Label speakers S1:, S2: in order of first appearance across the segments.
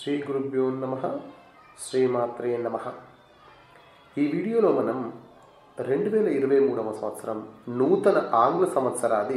S1: శ్రీ గురుభ్యో నమ శ్రీమాత్రే నమ ఈ వీడియోలో మనం రెండు వేల ఇరవై మూడవ సంవత్సరం నూతన ఆంగ్ల సంవత్సరాది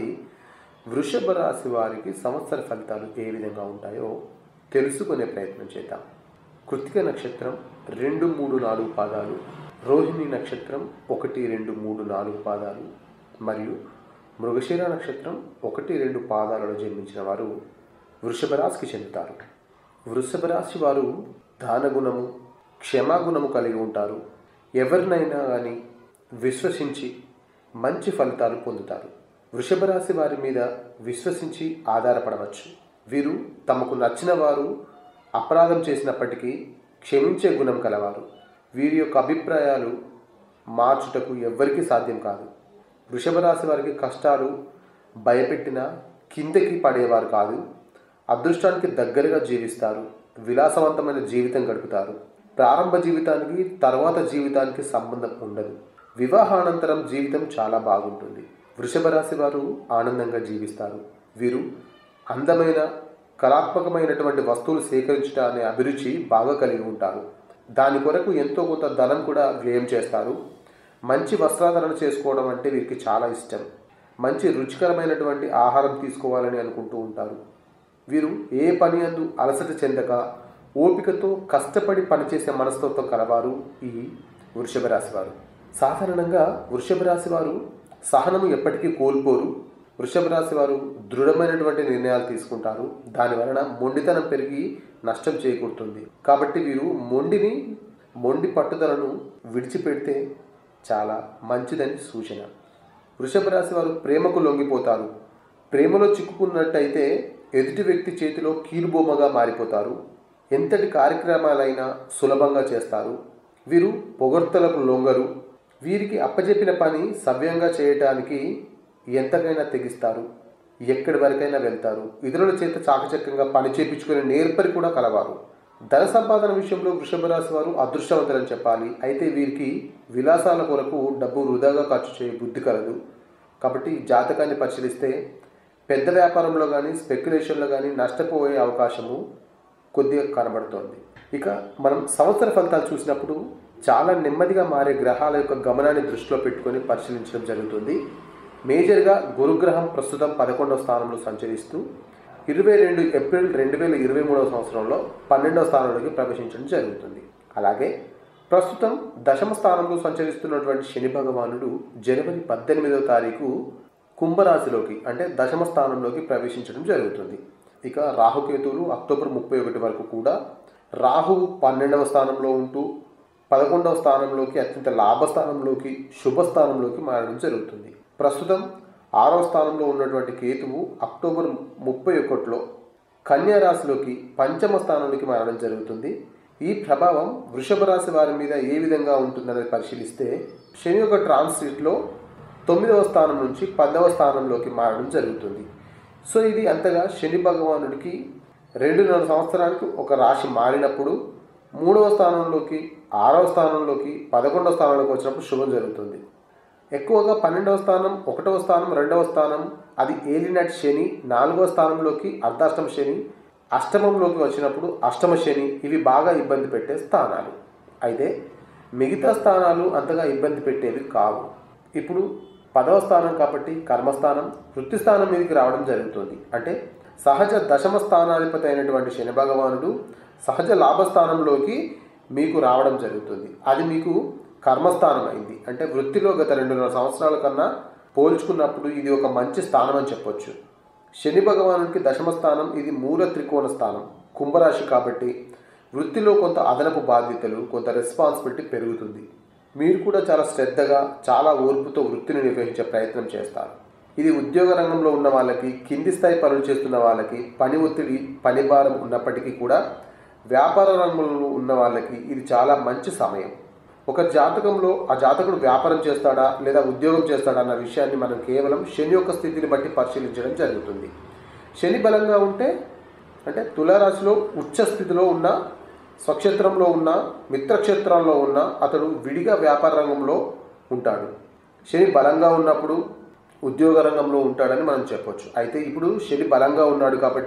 S1: వృషభ రాశి వారికి సంవత్సర ఫలితాలు ఏ విధంగా ఉంటాయో తెలుసుకునే ప్రయత్నం చేద్దాం కృతిక నక్షత్రం రెండు మూడు నాలుగు పాదాలు రోహిణి నక్షత్రం ఒకటి రెండు మూడు నాలుగు పాదాలు మరియు మృగశిర నక్షత్రం ఒకటి రెండు పాదాలలో జన్మించిన వారు వృషభ రాశికి చెందుతారు వృషభ రాశి వారు దానగుణము క్షమాగుణము కలిగి ఉంటారు ఎవరినైనా కానీ విశ్వసించి మంచి ఫలితాలు పొందుతారు వృషభ రాశి వారి మీద విశ్వసించి ఆధారపడవచ్చు వీరు తమకు నచ్చిన వారు అపరాధం చేసినప్పటికీ క్షమించే గుణం కలవారు వీరి యొక్క అభిప్రాయాలు మార్చుటకు ఎవ్వరికీ సాధ్యం కాదు వృషభ రాశి వారికి కష్టాలు భయపెట్టిన కిందకి పడేవారు కాదు అదృష్టానికి దగ్గరగా జీవిస్తారు విలాసవంతమైన జీవితం గడుపుతారు ప్రారంభ జీవితానికి తర్వాత జీవితానికి సంబంధం ఉండదు వివాహానంతరం జీవితం చాలా బాగుంటుంది వృషభ రాశి వారు ఆనందంగా జీవిస్తారు వీరు అందమైన కళాత్మకమైనటువంటి వస్తువులు సేకరించడం అనే అభిరుచి బాగా కలిగి ఉంటారు దాని కొరకు ఎంతో కొంత ధనం కూడా వ్యయం చేస్తారు మంచి వస్త్రాధరణ చేసుకోవడం అంటే వీరికి చాలా ఇష్టం మంచి రుచికరమైనటువంటి ఆహారం తీసుకోవాలని అనుకుంటూ ఉంటారు వీరు ఏ పని అందు అలసట చెందక ఓపికతో కష్టపడి పనిచేసే మనస్తత్వం కలవారు ఈ వృషభ రాశి వారు సాధారణంగా వృషభ రాశి వారు సహనము ఎప్పటికీ కోల్పోరు వృషభ రాశి వారు దృఢమైనటువంటి నిర్ణయాలు తీసుకుంటారు దాని వలన మొండితనం పెరిగి నష్టం చేకూరుతుంది కాబట్టి వీరు మొండిని మొండి పట్టుదలను విడిచిపెడితే చాలా మంచిదని సూచన వృషభ రాశి వారు ప్రేమకు లొంగిపోతారు ప్రేమలో చిక్కుకున్నట్టయితే ఎదుటి వ్యక్తి చేతిలో కీలుబొమ్మగా మారిపోతారు ఎంతటి కార్యక్రమాలైనా సులభంగా చేస్తారు వీరు పొగడ్తలకు లొంగరు వీరికి అప్పచెప్పిన పని సవ్యంగా చేయటానికి ఎంతకైనా తెగిస్తారు ఎక్కడి వరకైనా వెళ్తారు ఇతరుల చేత చాకచక్యంగా పని చేపించుకునే నేర్పరి కూడా కలవారు ధన సంపాదన విషయంలో వృషభ రాశి వారు అదృష్టవంతులని చెప్పాలి అయితే వీరికి విలాసాల కొరకు డబ్బు వృధాగా ఖర్చు చేయ బుద్ధి కలదు కాబట్టి జాతకాన్ని పరిశీలిస్తే పెద్ద వ్యాపారంలో కానీ స్పెక్యులేషన్లో కానీ నష్టపోయే అవకాశము కొద్దిగా కనబడుతోంది ఇక మనం సంవత్సర ఫలితాలు చూసినప్పుడు చాలా నెమ్మదిగా మారే గ్రహాల యొక్క గమనాన్ని దృష్టిలో పెట్టుకొని పరిశీలించడం జరుగుతుంది మేజర్గా గురుగ్రహం ప్రస్తుతం పదకొండవ స్థానంలో సంచరిస్తూ ఇరవై రెండు ఏప్రిల్ రెండు వేల ఇరవై మూడవ సంవత్సరంలో పన్నెండవ స్థానంలోకి ప్రవేశించడం జరుగుతుంది అలాగే ప్రస్తుతం దశమ స్థానంలో సంచరిస్తున్నటువంటి శని భగవానుడు జనవరి పద్దెనిమిదవ తారీఖు కుంభరాశిలోకి అంటే దశమ స్థానంలోకి ప్రవేశించడం జరుగుతుంది ఇక రాహుకేతువులు అక్టోబర్ ముప్పై ఒకటి వరకు కూడా రాహువు పన్నెండవ స్థానంలో ఉంటూ పదకొండవ స్థానంలోకి అత్యంత లాభస్థానంలోకి శుభస్థానంలోకి మారడం జరుగుతుంది ప్రస్తుతం ఆరవ స్థానంలో ఉన్నటువంటి కేతువు అక్టోబర్ ముప్పై ఒకటిలో కన్యా రాశిలోకి పంచమ స్థానంలోకి మారడం జరుగుతుంది ఈ ప్రభావం వృషభ రాశి వారి మీద ఏ విధంగా ఉంటుందనేది పరిశీలిస్తే శని యొక్క ట్రాన్సిట్లో తొమ్మిదవ స్థానం నుంచి పదవ స్థానంలోకి మారడం జరుగుతుంది సో ఇది అంతగా శని భగవానుడికి రెండున్నర సంవత్సరానికి ఒక రాశి మారినప్పుడు మూడవ స్థానంలోకి ఆరవ స్థానంలోకి పదకొండవ స్థానంలోకి వచ్చినప్పుడు శుభం జరుగుతుంది ఎక్కువగా పన్నెండవ స్థానం ఒకటవ స్థానం రెండవ స్థానం అది ఏలినట్ శని నాలుగవ స్థానంలోకి అర్ధాష్టమ శని అష్టమంలోకి వచ్చినప్పుడు అష్టమ శని ఇవి బాగా ఇబ్బంది పెట్టే స్థానాలు అయితే మిగతా స్థానాలు అంతగా ఇబ్బంది పెట్టేవి కావు ఇప్పుడు పదవ స్థానం కాబట్టి కర్మస్థానం వృత్తి స్థానం మీదకి రావడం జరుగుతుంది అంటే సహజ దశమ స్థానాధిపతి అయినటువంటి శని భగవానుడు సహజ లాభస్థానంలోకి మీకు రావడం జరుగుతుంది అది మీకు కర్మస్థానం అయింది అంటే వృత్తిలో గత రెండున్నర సంవత్సరాల కన్నా పోల్చుకున్నప్పుడు ఇది ఒక మంచి స్థానం అని చెప్పొచ్చు శని భగవానుడికి దశమ స్థానం ఇది మూల త్రికోణ స్థానం కుంభరాశి కాబట్టి వృత్తిలో కొంత అదనపు బాధ్యతలు కొంత రెస్పాన్సిబిలిటీ పెరుగుతుంది మీరు కూడా చాలా శ్రద్ధగా చాలా ఓర్పుతో వృత్తిని నిర్వహించే ప్రయత్నం చేస్తారు ఇది ఉద్యోగ రంగంలో ఉన్న వాళ్ళకి కింది స్థాయి పనులు చేస్తున్న వాళ్ళకి పని ఒత్తిడి పని భారం ఉన్నప్పటికీ కూడా వ్యాపార రంగంలో ఉన్న వాళ్ళకి ఇది చాలా మంచి సమయం ఒక జాతకంలో ఆ జాతకుడు వ్యాపారం చేస్తాడా లేదా ఉద్యోగం చేస్తాడా అన్న విషయాన్ని మనం కేవలం శని యొక్క స్థితిని బట్టి పరిశీలించడం జరుగుతుంది శని బలంగా ఉంటే అంటే తులారాశిలో ఉచ్చ స్థితిలో ఉన్న స్వక్షేత్రంలో ఉన్న మిత్రక్షేత్రంలో ఉన్న అతడు విడిగా వ్యాపార రంగంలో ఉంటాడు శని బలంగా ఉన్నప్పుడు ఉద్యోగ రంగంలో ఉంటాడని మనం చెప్పొచ్చు అయితే ఇప్పుడు శని బలంగా ఉన్నాడు కాబట్టి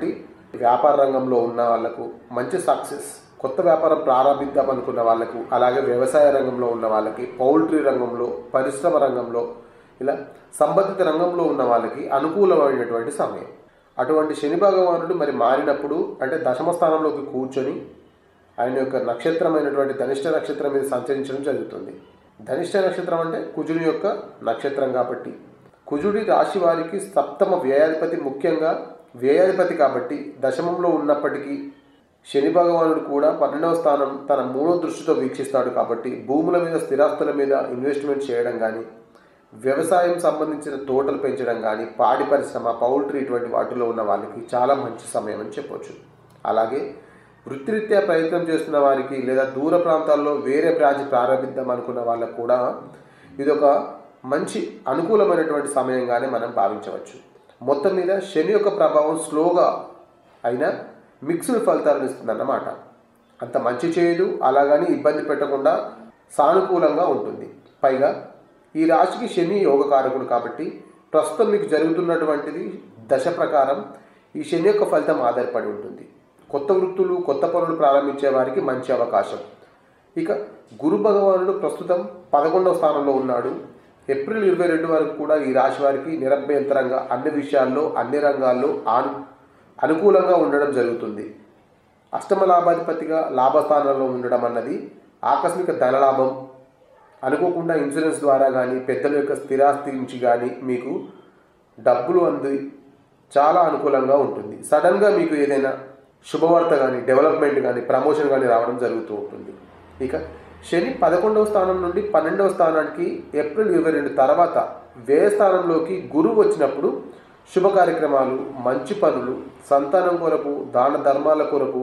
S1: వ్యాపార రంగంలో ఉన్న వాళ్ళకు మంచి సక్సెస్ కొత్త వ్యాపారం ప్రారంభిద్దాం అనుకున్న వాళ్ళకు అలాగే వ్యవసాయ రంగంలో ఉన్న వాళ్ళకి పౌల్ట్రీ రంగంలో పరిశ్రమ రంగంలో ఇలా సంబంధిత రంగంలో ఉన్న వాళ్ళకి అనుకూలమైనటువంటి సమయం అటువంటి శని భగవానుడు మరి మారినప్పుడు అంటే దశమ స్థానంలోకి కూర్చొని ఆయన యొక్క నక్షత్రమైనటువంటి ధనిష్ట నక్షత్రం మీద సంచరించడం జరుగుతుంది ధనిష్ట నక్షత్రం అంటే కుజుని యొక్క నక్షత్రం కాబట్టి కుజుడి రాశి వారికి సప్తమ వ్యయాధిపతి ముఖ్యంగా వ్యయాధిపతి కాబట్టి దశమంలో ఉన్నప్పటికీ శని భగవానుడు కూడా పన్నెండవ స్థానం తన మూడో దృష్టితో వీక్షిస్తాడు కాబట్టి భూముల మీద స్థిరాస్తుల మీద ఇన్వెస్ట్మెంట్ చేయడం కానీ వ్యవసాయం సంబంధించిన తోటలు పెంచడం కానీ పాడి పరిశ్రమ పౌల్ట్రీ ఇటువంటి వాటిలో ఉన్న వాళ్ళకి చాలా మంచి సమయం అని చెప్పొచ్చు అలాగే వృత్తిరీత్యా ప్రయత్నం చేస్తున్న వారికి లేదా దూర ప్రాంతాల్లో వేరే బ్రాంచ్ ప్రారంభిద్దాం అనుకున్న వాళ్ళకు కూడా ఇది ఒక మంచి అనుకూలమైనటువంటి సమయంగానే మనం భావించవచ్చు మొత్తం మీద శని యొక్క ప్రభావం స్లోగా అయినా మిక్స్డ్ ఫలితాలను ఇస్తుందన్నమాట అంత మంచి చేయదు అలాగని ఇబ్బంది పెట్టకుండా సానుకూలంగా ఉంటుంది పైగా ఈ రాశికి శని యోగకారకుడు కాబట్టి ప్రస్తుతం మీకు జరుగుతున్నటువంటిది దశ ప్రకారం ఈ శని యొక్క ఫలితం ఆధారపడి ఉంటుంది కొత్త వృత్తులు కొత్త పనులు ప్రారంభించే వారికి మంచి అవకాశం ఇక గురు భగవానుడు ప్రస్తుతం పదకొండవ స్థానంలో ఉన్నాడు ఏప్రిల్ ఇరవై రెండు వరకు కూడా ఈ రాశి వారికి నిరభ్యంతరంగా అన్ని విషయాల్లో అన్ని రంగాల్లో అను అనుకూలంగా ఉండడం జరుగుతుంది అష్టమ లాభాధిపతిగా లాభస్థానంలో ఉండడం అన్నది ఆకస్మిక ధనలాభం అనుకోకుండా ఇన్సూరెన్స్ ద్వారా కానీ పెద్దల యొక్క స్థిరాస్తి నుంచి కానీ మీకు డబ్బులు అంది చాలా అనుకూలంగా ఉంటుంది సడన్గా మీకు ఏదైనా శుభవార్త కానీ డెవలప్మెంట్ కానీ ప్రమోషన్ కానీ రావడం జరుగుతూ ఉంటుంది ఇక శని పదకొండవ స్థానం నుండి పన్నెండవ స్థానానికి ఏప్రిల్ ఇరవై రెండు తర్వాత వ్యయ స్థానంలోకి గురువు వచ్చినప్పుడు శుభ కార్యక్రమాలు మంచి పనులు సంతానం కొరకు దాన ధర్మాల కొరకు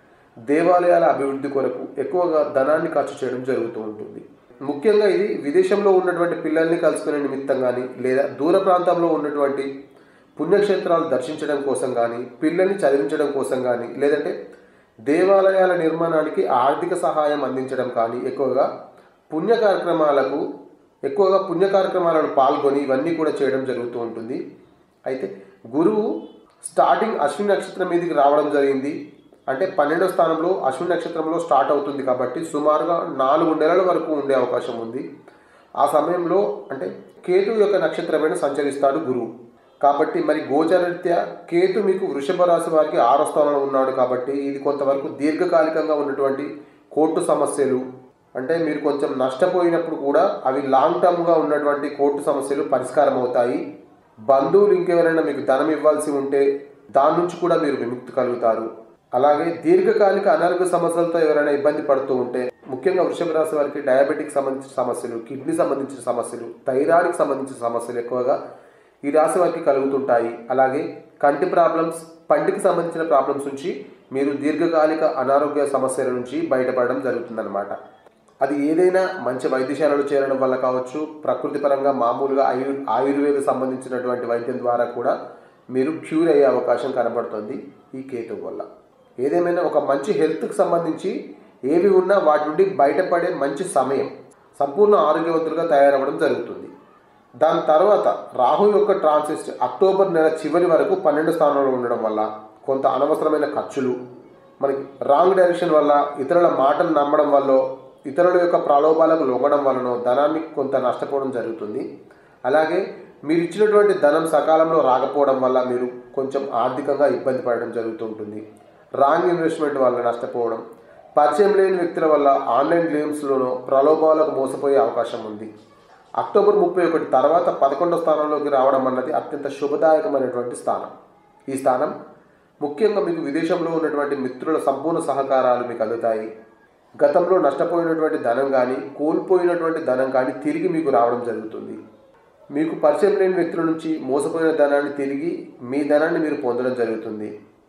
S1: దేవాలయాల అభివృద్ధి కొరకు ఎక్కువగా ధనాన్ని ఖర్చు చేయడం జరుగుతూ ఉంటుంది ముఖ్యంగా ఇది విదేశంలో ఉన్నటువంటి పిల్లల్ని కలుసుకునే నిమిత్తం కానీ లేదా దూర ప్రాంతంలో ఉన్నటువంటి పుణ్యక్షేత్రాలు దర్శించడం కోసం కానీ పిల్లల్ని చదివించడం కోసం కానీ లేదంటే దేవాలయాల నిర్మాణానికి ఆర్థిక సహాయం అందించడం కానీ ఎక్కువగా పుణ్య కార్యక్రమాలకు ఎక్కువగా పుణ్య కార్యక్రమాలను పాల్గొని ఇవన్నీ కూడా చేయడం జరుగుతూ ఉంటుంది అయితే గురువు స్టార్టింగ్ అశ్విని నక్షత్రం మీదకి రావడం జరిగింది అంటే పన్నెండో స్థానంలో అశ్విని నక్షత్రంలో స్టార్ట్ అవుతుంది కాబట్టి సుమారుగా నాలుగు నెలల వరకు ఉండే అవకాశం ఉంది ఆ సమయంలో అంటే కేతు యొక్క నక్షత్రమైన సంచరిస్తాడు గురువు కాబట్టి మరి గోచరరీత్యా కేతు మీకు వృషభ రాశి వారికి ఆరో స్థానంలో ఉన్నాడు కాబట్టి ఇది కొంతవరకు దీర్ఘకాలికంగా ఉన్నటువంటి కోర్టు సమస్యలు అంటే మీరు కొంచెం నష్టపోయినప్పుడు కూడా అవి లాంగ్ టర్మ్గా ఉన్నటువంటి కోర్టు సమస్యలు పరిష్కారం అవుతాయి బంధువులు ఇంకెవరైనా మీకు ధనం ఇవ్వాల్సి ఉంటే దాని నుంచి కూడా మీరు విముక్తి కలుగుతారు అలాగే దీర్ఘకాలిక అనారోగ్య సమస్యలతో ఎవరైనా ఇబ్బంది పడుతూ ఉంటే ముఖ్యంగా వృషభ రాశి వారికి డయాబెటిక్ సంబంధించిన సమస్యలు కిడ్నీ సంబంధించిన సమస్యలు థైరాయిడ్కి సంబంధించిన సమస్యలు ఎక్కువగా ఈ రాశి వారికి కలుగుతుంటాయి అలాగే కంటి ప్రాబ్లమ్స్ పంటికి సంబంధించిన ప్రాబ్లమ్స్ నుంచి మీరు దీర్ఘకాలిక అనారోగ్య సమస్యల నుంచి బయటపడడం జరుగుతుందన్నమాట అది ఏదైనా మంచి వైద్యశాలలో చేరడం వల్ల కావచ్చు ప్రకృతి పరంగా మామూలుగా ఆయు ఆయుర్వేద సంబంధించినటువంటి వైద్యం ద్వారా కూడా మీరు క్యూర్ అయ్యే అవకాశం కనబడుతుంది ఈ కేతు వల్ల ఏదేమైనా ఒక మంచి హెల్త్కి సంబంధించి ఏవి ఉన్నా వాటి నుండి బయటపడే మంచి సమయం సంపూర్ణ ఆరోగ్యవంతులుగా తయారవ్వడం జరుగుతుంది దాని తర్వాత రాహు యొక్క ట్రాన్సిస్ట్ అక్టోబర్ నెల చివరి వరకు పన్నెండు స్థానంలో ఉండడం వల్ల కొంత అనవసరమైన ఖర్చులు మనకి రాంగ్ డైరెక్షన్ వల్ల ఇతరుల మాటలు నమ్మడం వల్ల ఇతరుల యొక్క ప్రలోభాలకు లొంగడం వలన ధనాన్ని కొంత నష్టపోవడం జరుగుతుంది అలాగే మీరు ఇచ్చినటువంటి ధనం సకాలంలో రాకపోవడం వల్ల మీరు కొంచెం ఆర్థికంగా ఇబ్బంది పడడం జరుగుతుంటుంది రాంగ్ ఇన్వెస్ట్మెంట్ వల్ల నష్టపోవడం పరిచయం లేని వ్యక్తుల వల్ల ఆన్లైన్ గేమ్స్లోనూ ప్రలోభాలకు మోసపోయే అవకాశం ఉంది అక్టోబర్ ముప్పై ఒకటి తర్వాత పదకొండో స్థానంలోకి రావడం అన్నది అత్యంత శుభదాయకమైనటువంటి స్థానం ఈ స్థానం ముఖ్యంగా మీకు విదేశంలో ఉన్నటువంటి మిత్రుల సంపూర్ణ సహకారాలు మీకు అందుతాయి గతంలో నష్టపోయినటువంటి ధనం కానీ కోల్పోయినటువంటి ధనం కానీ తిరిగి మీకు రావడం జరుగుతుంది మీకు పరిచయం లేని వ్యక్తుల నుంచి మోసపోయిన ధనాన్ని తిరిగి మీ ధనాన్ని మీరు పొందడం జరుగుతుంది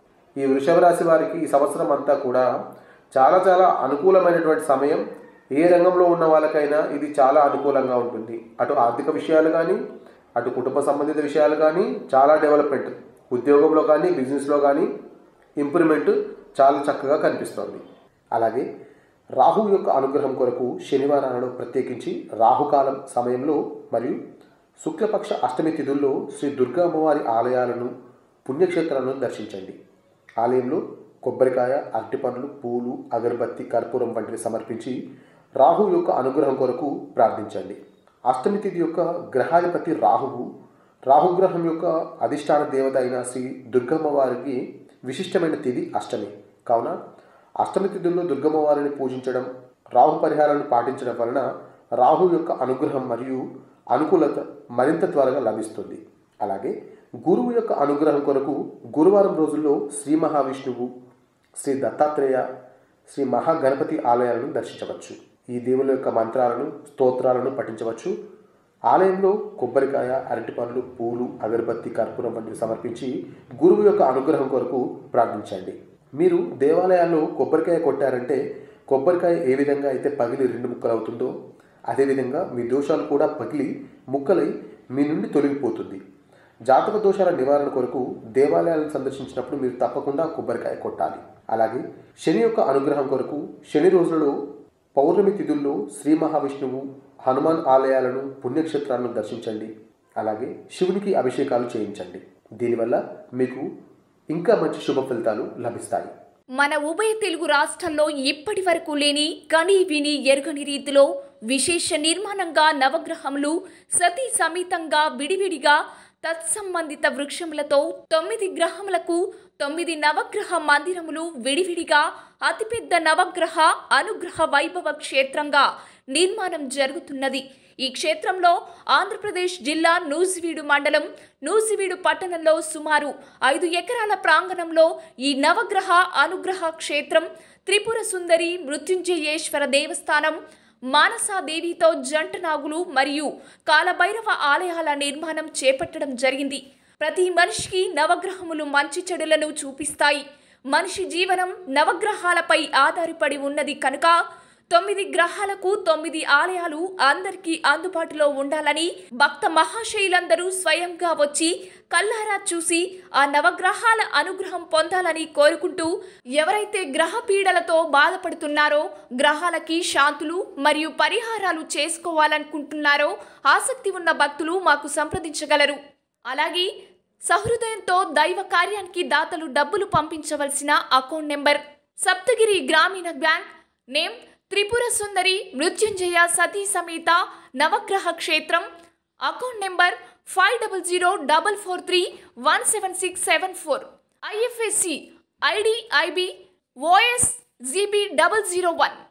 S1: ఈ వృషభ రాశి వారికి ఈ సంవత్సరం అంతా కూడా చాలా చాలా అనుకూలమైనటువంటి సమయం ఏ రంగంలో ఉన్న వాళ్ళకైనా ఇది చాలా అనుకూలంగా ఉంటుంది అటు ఆర్థిక విషయాలు కానీ అటు కుటుంబ సంబంధిత విషయాలు కానీ చాలా డెవలప్మెంట్ ఉద్యోగంలో కానీ బిజినెస్లో కానీ ఇంప్రూవ్మెంట్ చాలా చక్కగా కనిపిస్తోంది అలాగే రాహు యొక్క అనుగ్రహం కొరకు శనివారాలలో ప్రత్యేకించి రాహుకాలం సమయంలో మరియు శుక్లపక్ష అష్టమి తిథుల్లో శ్రీ దుర్గా అమ్మవారి ఆలయాలను పుణ్యక్షేత్రాలను దర్శించండి ఆలయంలో కొబ్బరికాయ అరటిపండ్లు పూలు అగరబత్తి కర్పూరం వంటివి సమర్పించి రాహు యొక్క అనుగ్రహం కొరకు ప్రార్థించండి అష్టమి తిథి యొక్క గ్రహాధిపతి రాహువు రాహుగ్రహం యొక్క అధిష్టాన దేవత అయిన శ్రీ దుర్గమ్మ వారికి విశిష్టమైన తిథి అష్టమి కావున అష్టమి తిథుల్లో దుర్గమ్మ వారిని పూజించడం రాహు పరిహారాలను పాటించడం వలన రాహు యొక్క అనుగ్రహం మరియు అనుకూలత మరింత త్వరగా లభిస్తుంది అలాగే గురువు యొక్క అనుగ్రహం కొరకు గురువారం రోజుల్లో శ్రీ మహావిష్ణువు శ్రీ దత్తాత్రేయ శ్రీ మహాగణపతి ఆలయాలను దర్శించవచ్చు ఈ దేవుల యొక్క మంత్రాలను స్తోత్రాలను పఠించవచ్చు ఆలయంలో కొబ్బరికాయ అరటిపండ్లు పూలు అగరబత్తి కర్పూరం వంటివి సమర్పించి గురువు యొక్క అనుగ్రహం కొరకు ప్రార్థించండి మీరు దేవాలయాల్లో కొబ్బరికాయ కొట్టారంటే కొబ్బరికాయ ఏ విధంగా అయితే పగిలి రెండు ముక్కలు అవుతుందో అదేవిధంగా మీ దోషాలు కూడా పగిలి ముక్కలై మీ నుండి తొలగిపోతుంది జాతక దోషాల నివారణ కొరకు దేవాలయాలను సందర్శించినప్పుడు మీరు తప్పకుండా కొబ్బరికాయ కొట్టాలి అలాగే శని యొక్క అనుగ్రహం కొరకు శని రోజులలో పౌర్ణమి తిథుల్లో శ్రీ మహావిష్ణువు హనుమాన్ ఆలయాలను పుణ్యక్షేత్రాలను దర్శించండి అలాగే శివునికి అభిషేకాలు చేయించండి దీనివల్ల మీకు ఇంకా మంచి శుభ ఫలితాలు లభిస్తాయి
S2: మన ఉభయ తెలుగు రాష్ట్రాల్లో ఇప్పటి వరకు లేని కని విని ఎరుగని రీతిలో విశేష నిర్మాణంగా నవగ్రహములు సతీ సమేతంగా విడివిడిగా తత్సంబంధిత వృక్షములతో తొమ్మిది గ్రహములకు తొమ్మిది నవగ్రహ మందిరములు విడివిడిగా అతిపెద్ద నవగ్రహ అనుగ్రహ వైభవ క్షేత్రంగా నిర్మాణం జరుగుతున్నది ఈ క్షేత్రంలో ఆంధ్రప్రదేశ్ జిల్లా నూజివీడు మండలం నూజివీడు పట్టణంలో సుమారు ఐదు ఎకరాల ప్రాంగణంలో ఈ నవగ్రహ అనుగ్రహ క్షేత్రం త్రిపుర సుందరి మృత్యుంజయేశ్వర దేవస్థానం మానసాదేవితో జంట నాగులు మరియు కాలభైరవ ఆలయాల నిర్మాణం చేపట్టడం జరిగింది ప్రతి మనిషికి నవగ్రహములు మంచి చెడులను చూపిస్తాయి మనిషి జీవనం నవగ్రహాలపై ఆధారపడి ఉన్నది కనుక తొమ్మిది గ్రహాలకు తొమ్మిది ఆలయాలు అందరికీ అందుబాటులో ఉండాలని భక్త మహాశైలందరూ స్వయంగా వచ్చి కల్లారా చూసి ఆ నవగ్రహాల అనుగ్రహం పొందాలని కోరుకుంటూ ఎవరైతే గ్రహ పీడలతో బాధపడుతున్నారో గ్రహాలకి శాంతులు మరియు పరిహారాలు చేసుకోవాలనుకుంటున్నారో ఆసక్తి ఉన్న భక్తులు మాకు సంప్రదించగలరు అలాగే సహృదయంతో దైవ కార్యానికి దాతలు డబ్బులు పంపించవలసిన account number Saptagiri Grameena bank name Tripura Sundari Mrityunjaya Sati Sameta Navagraha Kshetram account number five double zero double four three one seven six seven four IFSC ID IB OS GB double zero one